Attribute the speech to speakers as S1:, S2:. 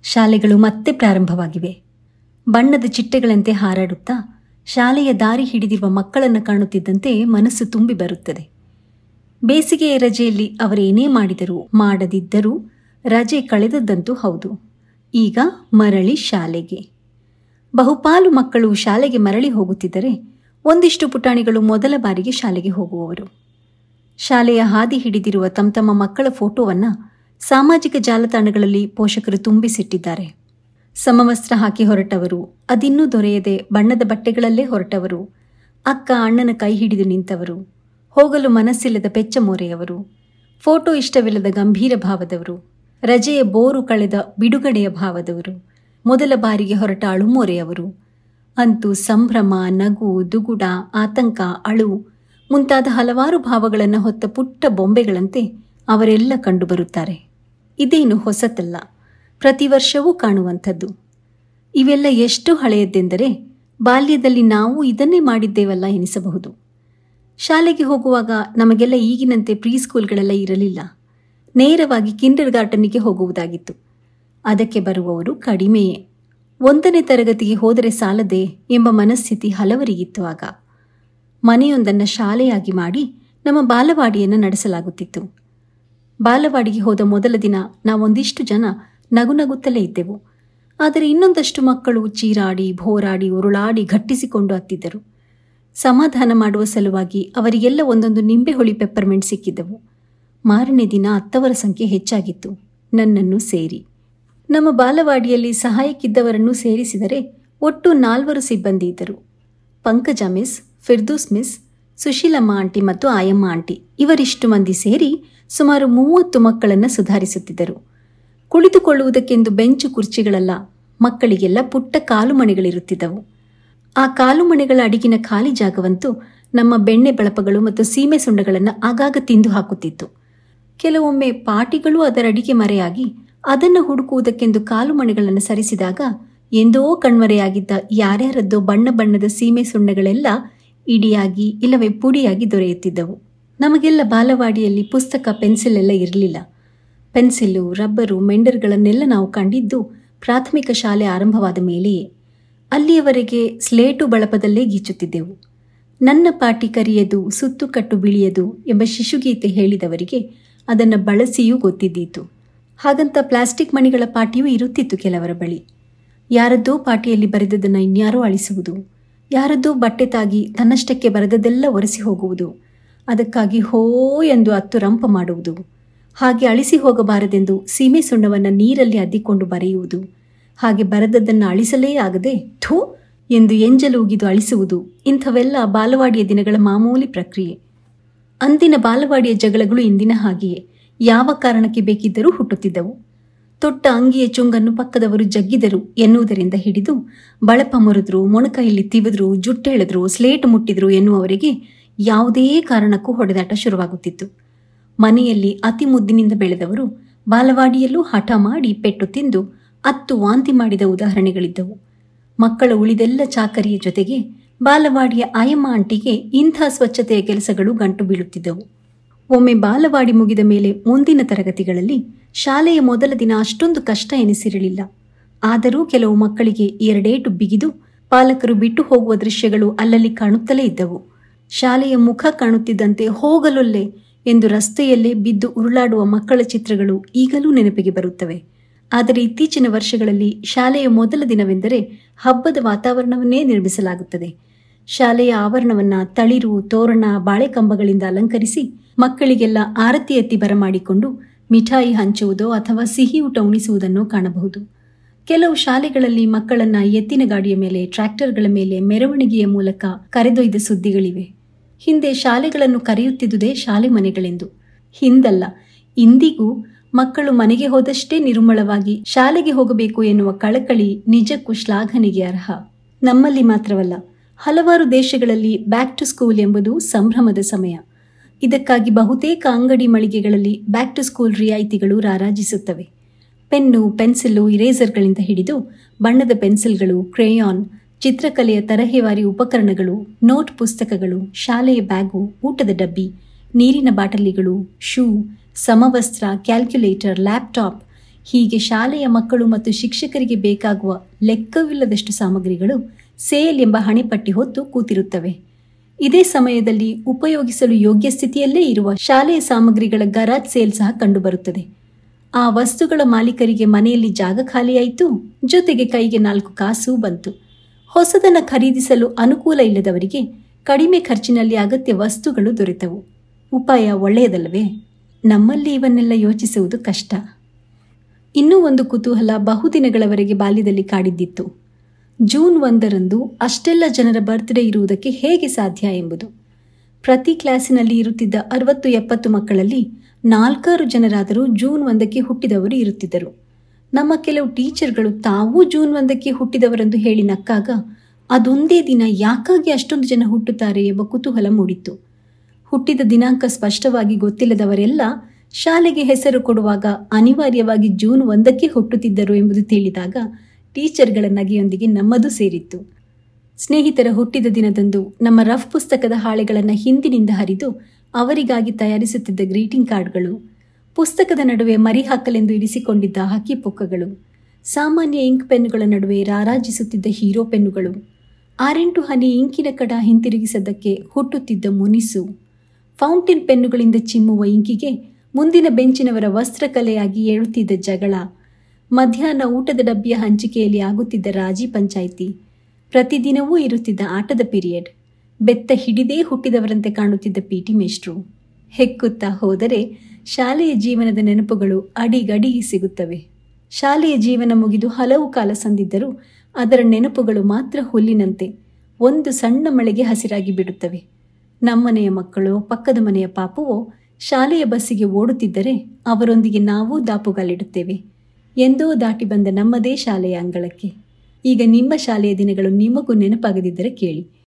S1: ಶಾಲೆಗಳು ಮತ್ತೆ ಪ್ರಾರಂಭವಾಗಿವೆ ಬಣ್ಣದ ಚಿಟ್ಟೆಗಳಂತೆ ಹಾರಾಡುತ್ತಾ ಶಾಲೆಯ ದಾರಿ ಹಿಡಿದಿರುವ ಮಕ್ಕಳನ್ನು ಕಾಣುತ್ತಿದ್ದಂತೆ ಮನಸ್ಸು ತುಂಬಿ ಬರುತ್ತದೆ ಬೇಸಿಗೆಯ ರಜೆಯಲ್ಲಿ ಅವರೇನೇ ಮಾಡಿದರೂ ಮಾಡದಿದ್ದರೂ ರಜೆ ಕಳೆದದ್ದಂತೂ ಹೌದು ಈಗ ಮರಳಿ ಶಾಲೆಗೆ ಬಹುಪಾಲು ಮಕ್ಕಳು ಶಾಲೆಗೆ ಮರಳಿ ಹೋಗುತ್ತಿದ್ದರೆ ಒಂದಿಷ್ಟು ಪುಟಾಣಿಗಳು ಮೊದಲ ಬಾರಿಗೆ ಶಾಲೆಗೆ ಹೋಗುವವರು ಶಾಲೆಯ ಹಾದಿ ಹಿಡಿದಿರುವ ತಮ್ಮ ತಮ್ಮ ಮಕ್ಕಳ ಫೋಟೋವನ್ನು ಸಾಮಾಜಿಕ ಜಾಲತಾಣಗಳಲ್ಲಿ ಪೋಷಕರು ತುಂಬಿಸಿಟ್ಟಿದ್ದಾರೆ ಸಮವಸ್ತ್ರ ಹಾಕಿ ಹೊರಟವರು ಅದಿನ್ನೂ ದೊರೆಯದೆ ಬಣ್ಣದ ಬಟ್ಟೆಗಳಲ್ಲೇ ಹೊರಟವರು ಅಕ್ಕ ಅಣ್ಣನ ಕೈ ಹಿಡಿದು ನಿಂತವರು ಹೋಗಲು ಮನಸ್ಸಿಲ್ಲದ ಪೆಚ್ಚ ಮೋರೆಯವರು ಫೋಟೋ ಇಷ್ಟವಿಲ್ಲದ ಗಂಭೀರ ಭಾವದವರು ರಜೆಯ ಬೋರು ಕಳೆದ ಬಿಡುಗಡೆಯ ಭಾವದವರು ಮೊದಲ ಬಾರಿಗೆ ಹೊರಟ ಅಳುಮೋರೆಯವರು ಅಂತೂ ಸಂಭ್ರಮ ನಗು ದುಗುಡ ಆತಂಕ ಅಳು ಮುಂತಾದ ಹಲವಾರು ಭಾವಗಳನ್ನು ಹೊತ್ತ ಪುಟ್ಟ ಬೊಂಬೆಗಳಂತೆ ಅವರೆಲ್ಲ ಕಂಡುಬರುತ್ತಾರೆ ಇದೇನು ಹೊಸತಲ್ಲ ಪ್ರತಿ ವರ್ಷವೂ ಕಾಣುವಂಥದ್ದು ಇವೆಲ್ಲ ಎಷ್ಟು ಹಳೆಯದ್ದೆಂದರೆ ಬಾಲ್ಯದಲ್ಲಿ ನಾವು ಇದನ್ನೇ ಮಾಡಿದ್ದೇವಲ್ಲ ಎನಿಸಬಹುದು ಶಾಲೆಗೆ ಹೋಗುವಾಗ ನಮಗೆಲ್ಲ ಈಗಿನಂತೆ ಪ್ರೀ ಸ್ಕೂಲ್ಗಳೆಲ್ಲ ಇರಲಿಲ್ಲ ನೇರವಾಗಿ ಕಿಂಡರ್ ಗಾರ್ಟನ್ನಿಗೆ ಹೋಗುವುದಾಗಿತ್ತು ಅದಕ್ಕೆ ಬರುವವರು ಕಡಿಮೆಯೇ ಒಂದನೇ ತರಗತಿಗೆ ಹೋದರೆ ಸಾಲದೆ ಎಂಬ ಮನಸ್ಥಿತಿ ಹಲವರಿಗಿತ್ತು ಆಗ ಮನೆಯೊಂದನ್ನು ಶಾಲೆಯಾಗಿ ಮಾಡಿ ನಮ್ಮ ಬಾಲವಾಡಿಯನ್ನು ನಡೆಸಲಾಗುತ್ತಿತ್ತು ಬಾಲವಾಡಿಗೆ ಹೋದ ಮೊದಲ ದಿನ ನಾವೊಂದಿಷ್ಟು ಜನ ನಗು ನಗುತ್ತಲೇ ಇದ್ದೆವು ಆದರೆ ಇನ್ನೊಂದಷ್ಟು ಮಕ್ಕಳು ಚೀರಾಡಿ ಭೋರಾಡಿ ಉರುಳಾಡಿ ಘಟ್ಟಿಸಿಕೊಂಡು ಹತ್ತಿದ್ದರು ಸಮಾಧಾನ ಮಾಡುವ ಸಲುವಾಗಿ ಅವರಿಗೆಲ್ಲ ಒಂದೊಂದು ನಿಂಬೆಹುಳಿ ಪೆಪ್ಪರ್ಮೆಂಟ್ ಸಿಕ್ಕಿದ್ದವು ಮಾರನೇ ದಿನ ಅತ್ತವರ ಸಂಖ್ಯೆ ಹೆಚ್ಚಾಗಿತ್ತು ನನ್ನನ್ನು ಸೇರಿ ನಮ್ಮ ಬಾಲವಾಡಿಯಲ್ಲಿ ಸಹಾಯಕ್ಕಿದ್ದವರನ್ನು ಸೇರಿಸಿದರೆ ಒಟ್ಟು ನಾಲ್ವರು ಸಿಬ್ಬಂದಿ ಇದ್ದರು Pankaja miss Firdous miss Sushilamma aunty ಮತ್ತು ಆಯಮ್ಮ ಆಂಟಿ ಇವರಿಷ್ಟು ಮಂದಿ ಸೇರಿ ಸುಮಾರು ಮೂವತ್ತು ಮಕ್ಕಳನ್ನು ಸುಧಾರಿಸುತ್ತಿದ್ದರು ಕುಳಿತುಕೊಳ್ಳುವುದಕ್ಕೆಂದು ಬೆಂಚು ಕುರ್ಚಿಗಳಲ್ಲ ಮಕ್ಕಳಿಗೆಲ್ಲ ಪುಟ್ಟ ಕಾಲುಮಣೆಗಳಿರುತ್ತಿದ್ದವು ಆ ಕಾಲುಮಣೆಗಳ ಅಡಿಗಿನ ಖಾಲಿ ಜಾಗವಂತೂ ನಮ್ಮ ಬೆಣ್ಣೆ ಬಳಪಗಳು ಮತ್ತು ಸೀಮೆ ಸುಂಡಗಳನ್ನು ಆಗಾಗ ತಿಂದು ಹಾಕುತ್ತಿತ್ತು ಕೆಲವೊಮ್ಮೆ ಪಾಟಿಗಳು ಅದರ ಅಡಿಗೆ ಮರೆಯಾಗಿ ಅದನ್ನು ಹುಡುಕುವುದಕ್ಕೆಂದು ಕಾಲುಮಣೆಗಳನ್ನು ಸರಿಸಿದಾಗ ಎಂದೋ ಕಣ್ಮರೆಯಾಗಿದ್ದ ಯಾರ್ಯಾರದ್ದೋ ಬಣ್ಣ ಬಣ್ಣದ ಸೀಮೆ ಸುಣ್ಣಗಳೆಲ್ಲ ಇಡಿಯಾಗಿ ಇಲ್ಲವೇ ಪುಡಿಯಾಗಿ ದೊರೆಯುತ್ತಿದ್ದವು ನಮಗೆಲ್ಲ ಬಾಲವಾಡಿಯಲ್ಲಿ ಪುಸ್ತಕ ಪೆನ್ಸಿಲ್ ಎಲ್ಲ ಇರಲಿಲ್ಲ ಪೆನ್ಸಿಲ್ಲು ರಬ್ಬರು ಮೆಂಡರ್ಗಳನ್ನೆಲ್ಲ ನಾವು ಕಂಡಿದ್ದು ಪ್ರಾಥಮಿಕ ಶಾಲೆ ಆರಂಭವಾದ ಮೇಲೆಯೇ ಅಲ್ಲಿಯವರೆಗೆ ಸ್ಲೇಟು ಬಳಪದಲ್ಲೇ ಗೀಚುತ್ತಿದ್ದೆವು ನನ್ನ ಪಾಟಿ ಕರಿಯದು ಸುತ್ತುಕಟ್ಟು ಬಿಳಿಯದು ಎಂಬ ಶಿಶುಗೀತೆ ಹೇಳಿದವರಿಗೆ ಅದನ್ನು ಬಳಸಿಯೂ ಗೊತ್ತಿದ್ದೀತು ಹಾಗಂತ ಪ್ಲಾಸ್ಟಿಕ್ ಮಣಿಗಳ ಪಾಟಿಯೂ ಇರುತ್ತಿತ್ತು ಕೆಲವರ ಬಳಿ ಯಾರದ್ದೋ ಪಾಟಿಯಲ್ಲಿ ಬರೆದದನ್ನು ಇನ್ಯಾರೋ ಅಳಿಸುವುದು ಯಾರದ್ದೋ ಬಟ್ಟೆ ತಾಗಿ ತನ್ನಷ್ಟಕ್ಕೆ ಬರೆದದೆಲ್ಲ ಒರೆಸಿ ಹೋಗುವುದು ಅದಕ್ಕಾಗಿ ಹೋ ಎಂದು ಅತ್ತು ರಂಪ ಮಾಡುವುದು ಹಾಗೆ ಅಳಿಸಿ ಹೋಗಬಾರದೆಂದು ಸೀಮೆ ಸುಣ್ಣವನ್ನು ನೀರಲ್ಲಿ ಅದ್ದಿಕೊಂಡು ಬರೆಯುವುದು ಹಾಗೆ ಬರೆದದ್ದನ್ನು ಅಳಿಸಲೇ ಆಗದೆ ಥೂ ಎಂದು ಎಂಜಲು ಉಗಿದು ಅಳಿಸುವುದು ಇಂಥವೆಲ್ಲ ಬಾಲವಾಡಿಯ ದಿನಗಳ ಮಾಮೂಲಿ ಪ್ರಕ್ರಿಯೆ ಅಂದಿನ ಬಾಲವಾಡಿಯ ಜಗಳಗಳು ಇಂದಿನ ಹಾಗೆಯೇ ಯಾವ ಕಾರಣಕ್ಕೆ ಬೇಕಿದ್ದರೂ ಹುಟ್ಟುತ್ತಿದ್ದವು ತೊಟ್ಟ ಅಂಗಿಯ ಚುಂಗನ್ನು ಪಕ್ಕದವರು ಜಗ್ಗಿದರು ಎನ್ನುವುದರಿಂದ ಹಿಡಿದು ಬಳಪ ಮುರಿದ್ರು ಮೊಣಕೈಯಲ್ಲಿ ತಿವಿದ್ರು ಜುಟ್ಟೆಳೆದ್ರು ಸ್ಲೇಟ್ ಮುಟ್ಟಿದ್ರು ಎನ್ನುವವರಿಗೆ ಯಾವುದೇ ಕಾರಣಕ್ಕೂ ಹೊಡೆದಾಟ ಶುರುವಾಗುತ್ತಿತ್ತು ಮನೆಯಲ್ಲಿ ಅತಿ ಮುದ್ದಿನಿಂದ ಬೆಳೆದವರು ಬಾಲವಾಡಿಯಲ್ಲೂ ಹಠ ಮಾಡಿ ಪೆಟ್ಟು ತಿಂದು ಅತ್ತು ವಾಂತಿ ಮಾಡಿದ ಉದಾಹರಣೆಗಳಿದ್ದವು ಮಕ್ಕಳ ಉಳಿದೆಲ್ಲ ಚಾಕರಿಯ ಜೊತೆಗೆ ಬಾಲವಾಡಿಯ ಆಯಮ್ಮ ಆಂಟಿಗೆ ಇಂಥ ಸ್ವಚ್ಛತೆಯ ಕೆಲಸಗಳು ಗಂಟು ಬೀಳುತ್ತಿದ್ದವು ಒಮ್ಮೆ ಬಾಲವಾಡಿ ಮುಗಿದ ಮೇಲೆ ಮುಂದಿನ ತರಗತಿಗಳಲ್ಲಿ ಶಾಲೆಯ ಮೊದಲ ದಿನ ಅಷ್ಟೊಂದು ಕಷ್ಟ ಎನಿಸಿರಲಿಲ್ಲ ಆದರೂ ಕೆಲವು ಮಕ್ಕಳಿಗೆ ಎರಡೇಟು ಬಿಗಿದು ಪಾಲಕರು ಬಿಟ್ಟು ಹೋಗುವ ದೃಶ್ಯಗಳು ಅಲ್ಲಲ್ಲಿ ಕಾಣುತ್ತಲೇ ಇದ್ದವು ಶಾಲೆಯ ಮುಖ ಕಾಣುತ್ತಿದ್ದಂತೆ ಹೋಗಲೊಲ್ಲೆ ಎಂದು ರಸ್ತೆಯಲ್ಲೇ ಬಿದ್ದು ಉರುಳಾಡುವ ಮಕ್ಕಳ ಚಿತ್ರಗಳು ಈಗಲೂ ನೆನಪಿಗೆ ಬರುತ್ತವೆ ಆದರೆ ಇತ್ತೀಚಿನ ವರ್ಷಗಳಲ್ಲಿ ಶಾಲೆಯ ಮೊದಲ ದಿನವೆಂದರೆ ಹಬ್ಬದ ವಾತಾವರಣವನ್ನೇ ನಿರ್ಮಿಸಲಾಗುತ್ತದೆ ಶಾಲೆಯ ಆವರಣವನ್ನ ತಳಿರು ತೋರಣ ಬಾಳೆಕಂಬಗಳಿಂದ ಅಲಂಕರಿಸಿ ಮಕ್ಕಳಿಗೆಲ್ಲ ಆರತಿ ಎತ್ತಿ ಬರಮಾಡಿಕೊಂಡು ಮಿಠಾಯಿ ಹಂಚುವುದೋ ಅಥವಾ ಸಿಹಿ ಊಟ ಉಣಿಸುವುದನ್ನೋ ಕಾಣಬಹುದು ಕೆಲವು ಶಾಲೆಗಳಲ್ಲಿ ಮಕ್ಕಳನ್ನ ಎತ್ತಿನ ಗಾಡಿಯ ಮೇಲೆ ಟ್ರ್ಯಾಕ್ಟರ್ಗಳ ಮೇಲೆ ಮೆರವಣಿಗೆಯ ಮೂಲಕ ಕರೆದೊಯ್ದ ಸುದ್ದಿಗಳಿವೆ ಹಿಂದೆ ಶಾಲೆಗಳನ್ನು ಕರೆಯುತ್ತಿದ್ದುದೇ ಶಾಲೆ ಮನೆಗಳೆಂದು ಹಿಂದಲ್ಲ ಇಂದಿಗೂ ಮಕ್ಕಳು ಮನೆಗೆ ಹೋದಷ್ಟೇ ನಿರ್ಮಳವಾಗಿ ಶಾಲೆಗೆ ಹೋಗಬೇಕು ಎನ್ನುವ ಕಳಕಳಿ ನಿಜಕ್ಕೂ ಶ್ಲಾಘನೆಗೆ ಅರ್ಹ ನಮ್ಮಲ್ಲಿ ಮಾತ್ರವಲ್ಲ ಹಲವಾರು ದೇಶಗಳಲ್ಲಿ ಬ್ಯಾಕ್ ಟು ಸ್ಕೂಲ್ ಎಂಬುದು ಸಂಭ್ರಮದ ಸಮಯ ಇದಕ್ಕಾಗಿ ಬಹುತೇಕ ಅಂಗಡಿ ಮಳಿಗೆಗಳಲ್ಲಿ ಬ್ಯಾಕ್ ಟು ಸ್ಕೂಲ್ ರಿಯಾಯಿತಿಗಳು ರಾರಾಜಿಸುತ್ತವೆ ಪೆನ್ನು ಪೆನ್ಸಿಲ್ಲು ಇರೇಸರ್ಗಳಿಂದ ಹಿಡಿದು ಬಣ್ಣದ ಪೆನ್ಸಿಲ್ಗಳು ಕ್ರೇಯಾನ್ ಚಿತ್ರಕಲೆಯ ತರಹೇವಾರಿ ಉಪಕರಣಗಳು ನೋಟ್ ಪುಸ್ತಕಗಳು ಶಾಲೆಯ ಬ್ಯಾಗು ಊಟದ ಡಬ್ಬಿ ನೀರಿನ ಬಾಟಲಿಗಳು ಶೂ ಸಮವಸ್ತ್ರ ಕ್ಯಾಲ್ಕ್ಯುಲೇಟರ್ ಲ್ಯಾಪ್ಟಾಪ್ ಹೀಗೆ ಶಾಲೆಯ ಮಕ್ಕಳು ಮತ್ತು ಶಿಕ್ಷಕರಿಗೆ ಬೇಕಾಗುವ ಲೆಕ್ಕವಿಲ್ಲದಷ್ಟು ಸಾಮಗ್ರಿಗಳು ಸೇಲ್ ಎಂಬ ಹಣೆಪಟ್ಟಿ ಹೊತ್ತು ಕೂತಿರುತ್ತವೆ ಇದೇ ಸಮಯದಲ್ಲಿ ಉಪಯೋಗಿಸಲು ಯೋಗ್ಯ ಸ್ಥಿತಿಯಲ್ಲೇ ಇರುವ ಶಾಲೆಯ ಸಾಮಗ್ರಿಗಳ ಗರಾಜ್ ಸೇಲ್ ಸಹ ಕಂಡುಬರುತ್ತದೆ ಆ ವಸ್ತುಗಳ ಮಾಲೀಕರಿಗೆ ಮನೆಯಲ್ಲಿ ಜಾಗ ಖಾಲಿಯಾಯಿತು ಜೊತೆಗೆ ಕೈಗೆ ನಾಲ್ಕು ಕಾಸು ಬಂತು ಹೊಸದನ್ನು ಖರೀದಿಸಲು ಅನುಕೂಲ ಇಲ್ಲದವರಿಗೆ ಕಡಿಮೆ ಖರ್ಚಿನಲ್ಲಿ ಅಗತ್ಯ ವಸ್ತುಗಳು ದೊರೆತವು ಉಪಾಯ ಒಳ್ಳೆಯದಲ್ಲವೇ ನಮ್ಮಲ್ಲಿ ಇವನ್ನೆಲ್ಲ ಯೋಚಿಸುವುದು ಕಷ್ಟ ಇನ್ನೂ ಒಂದು ಕುತೂಹಲ ಬಹುದಿನಗಳವರೆಗೆ ಬಾಲ್ಯದಲ್ಲಿ ಕಾಡಿದ್ದಿತ್ತು ಜೂನ್ ಒಂದರಂದು ಅಷ್ಟೆಲ್ಲ ಜನರ ಬರ್ತ್ಡೇ ಇರುವುದಕ್ಕೆ ಹೇಗೆ ಸಾಧ್ಯ ಎಂಬುದು ಪ್ರತಿ ಕ್ಲಾಸಿನಲ್ಲಿ ಇರುತ್ತಿದ್ದ ಅರವತ್ತು ಎಪ್ಪತ್ತು ಮಕ್ಕಳಲ್ಲಿ ನಾಲ್ಕಾರು ಜನರಾದರೂ ಜೂನ್ ಒಂದಕ್ಕೆ ಹುಟ್ಟಿದವರು ಇರುತ್ತಿದ್ದರು ನಮ್ಮ ಕೆಲವು ಟೀಚರ್ಗಳು ತಾವೂ ಜೂನ್ ಒಂದಕ್ಕೆ ಹುಟ್ಟಿದವರೆಂದು ಹೇಳಿ ನಕ್ಕಾಗ ಅದೊಂದೇ ದಿನ ಯಾಕಾಗಿ ಅಷ್ಟೊಂದು ಜನ ಹುಟ್ಟುತ್ತಾರೆ ಎಂಬ ಕುತೂಹಲ ಮೂಡಿತ್ತು ಹುಟ್ಟಿದ ದಿನಾಂಕ ಸ್ಪಷ್ಟವಾಗಿ ಗೊತ್ತಿಲ್ಲದವರೆಲ್ಲ ಶಾಲೆಗೆ ಹೆಸರು ಕೊಡುವಾಗ ಅನಿವಾರ್ಯವಾಗಿ ಜೂನ್ ಒಂದಕ್ಕೆ ಹುಟ್ಟುತ್ತಿದ್ದರು ಎಂಬುದು ತಿಳಿದಾಗ ಟೀಚರ್ಗಳ ನಗೆಯೊಂದಿಗೆ ನಮ್ಮದು ಸೇರಿತ್ತು ಸ್ನೇಹಿತರ ಹುಟ್ಟಿದ ದಿನದಂದು ನಮ್ಮ ರಫ್ ಪುಸ್ತಕದ ಹಾಳೆಗಳನ್ನು ಹಿಂದಿನಿಂದ ಹರಿದು ಅವರಿಗಾಗಿ ತಯಾರಿಸುತ್ತಿದ್ದ ಗ್ರೀಟಿಂಗ್ ಕಾರ್ಡ್ಗಳು ಪುಸ್ತಕದ ನಡುವೆ ಮರಿ ಹಾಕಲೆಂದು ಇರಿಸಿಕೊಂಡಿದ್ದ ಹಕ್ಕಿ ಪುಕ್ಕಗಳು ಸಾಮಾನ್ಯ ಇಂಕ್ ಪೆನ್ನುಗಳ ನಡುವೆ ರಾರಾಜಿಸುತ್ತಿದ್ದ ಹೀರೋ ಪೆನ್ನುಗಳು ಆರೆಂಟು ಹನಿ ಇಂಕಿನ ಕಡ ಹಿಂತಿರುಗಿಸದಕ್ಕೆ ಹುಟ್ಟುತ್ತಿದ್ದ ಮುನಿಸು ಫೌಂಟೇನ್ ಪೆನ್ನುಗಳಿಂದ ಚಿಮ್ಮುವ ಇಂಕಿಗೆ ಮುಂದಿನ ಬೆಂಚಿನವರ ವಸ್ತ್ರಕಲೆಯಾಗಿ ಏಳುತ್ತಿದ್ದ ಜಗಳ ಮಧ್ಯಾಹ್ನ ಊಟದ ಡಬ್ಬಿಯ ಹಂಚಿಕೆಯಲ್ಲಿ ಆಗುತ್ತಿದ್ದ ರಾಜಿ ಪಂಚಾಯಿತಿ ಪ್ರತಿದಿನವೂ ಇರುತ್ತಿದ್ದ ಆಟದ ಪೀರಿಯಡ್ ಬೆತ್ತ ಹಿಡಿದೇ ಹುಟ್ಟಿದವರಂತೆ ಕಾಣುತ್ತಿದ್ದ ಪಿಟಿ ಮೇಷ್ಟ್ರು ಹೆಕ್ಕುತ್ತಾ ಹೋದರೆ ಶಾಲೆಯ ಜೀವನದ ನೆನಪುಗಳು ಅಡಿಗಡಿಗೆ ಸಿಗುತ್ತವೆ ಶಾಲೆಯ ಜೀವನ ಮುಗಿದು ಹಲವು ಕಾಲ ಸಂದಿದ್ದರೂ ಅದರ ನೆನಪುಗಳು ಮಾತ್ರ ಹುಲ್ಲಿನಂತೆ ಒಂದು ಸಣ್ಣ ಮಳೆಗೆ ಹಸಿರಾಗಿ ಬಿಡುತ್ತವೆ ನಮ್ಮನೆಯ ಮಕ್ಕಳು ಪಕ್ಕದ ಮನೆಯ ಪಾಪವೋ ಶಾಲೆಯ ಬಸ್ಸಿಗೆ ಓಡುತ್ತಿದ್ದರೆ ಅವರೊಂದಿಗೆ ನಾವೂ ದಾಪುಗಾಲಿಡುತ್ತೇವೆ ಎಂದೋ ದಾಟಿ ಬಂದ ನಮ್ಮದೇ ಶಾಲೆಯ ಅಂಗಳಕ್ಕೆ ಈಗ ನಿಮ್ಮ ಶಾಲೆಯ ದಿನಗಳು ನಿಮಗೂ ನೆನಪಾಗದಿದ್ದರೆ ಕೇಳಿ